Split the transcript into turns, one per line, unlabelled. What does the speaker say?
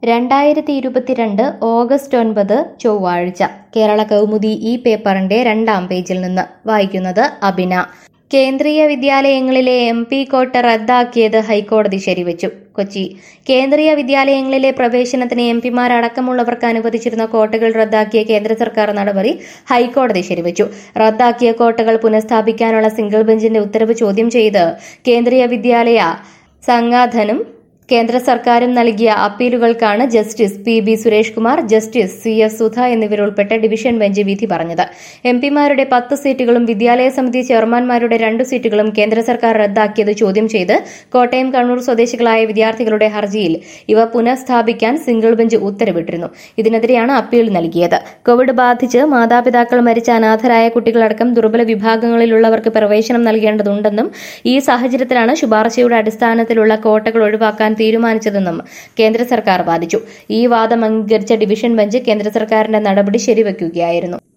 രണ്ടായിരത്തി ഇരുപത്തിരണ്ട് ഓഗസ്റ്റ് ഒൻപത് ചൊവ്വാഴ്ച കേരള കൗമുദി ഈ പേപ്പറിന്റെ രണ്ടാം പേജിൽ നിന്ന് വായിക്കുന്നത് അബിന കേന്ദ്രീയ വിദ്യാലയങ്ങളിലെ എം പി കോട്ട റദ്ദാക്കിയത് ഹൈക്കോടതി ശരിവച്ചു കൊച്ചി കേന്ദ്രീയ വിദ്യാലയങ്ങളിലെ പ്രവേശനത്തിന് എം പിമാരടക്കമുള്ളവർക്ക് അനുവദിച്ചിരുന്ന കോട്ടകൾ റദ്ദാക്കിയ കേന്ദ്ര സർക്കാർ നടപടി ഹൈക്കോടതി ശരിവച്ചു റദ്ദാക്കിയ കോട്ടകൾ പുനഃസ്ഥാപിക്കാനുള്ള സിംഗിൾ ബെഞ്ചിന്റെ ഉത്തരവ് ചോദ്യം ചെയ്ത് കേന്ദ്രീയ വിദ്യാലയ സംഘാധനും കേന്ദ്ര സർക്കാരും നൽകിയ അപ്പീലുകൾക്കാണ് justice P B Suresh Kumar justice C S Sudha എന്നിവരുൾപ്പെട്ട ഡിവിഷൻ ബെഞ്ച് വിധി പറഞ്ഞത് എം പിമാരുടെ പത്ത് സീറ്റുകളും വിദ്യാലയ സമിതി ചെയർമാൻമാരുടെ രണ്ടു സീറ്റുകളും കേന്ദ്ര സർക്കാർ റദ്ദാക്കിയത് ചോദ്യം ചെയ്ത് കോട്ടയം കണ്ണൂർ സ്വദേശികളായ വിദ്യാർത്ഥികളുടെ ഹർജിയിൽ ഇവ പുനഃസ്ഥാപിക്കാൻ സിംഗിൾ ബെഞ്ച് ഉത്തരവിട്ടിരുന്നു ഇതിനെതിരെയാണ് അപ്പീൽ നൽകിയത് കോവിഡ് ബാധിച്ച് മാതാപിതാക്കൾ മരിച്ച അനാഥരായ കുട്ടികളടക്കം ദുർബല വിഭാഗങ്ങളിലുള്ളവർക്ക് പ്രവേശനം നൽകേണ്ടതുണ്ടെന്നും ഈ സാഹചര്യത്തിലാണ് ശുപാർശയുടെ അടിസ്ഥാനത്തിലുള്ള കോട്ടകൾ ഒഴിവാക്കാൻ തീരുമാനിച്ചതെന്നും കേന്ദ്ര സർക്കാർ വാദിച്ചു ഈ വാദം അംഗീകരിച്ച ഡിവിഷൻ ബെഞ്ച് കേന്ദ്ര സർക്കാരിന്റെ നടപടി ശരിവയ്ക്കുകയായിരുന്നു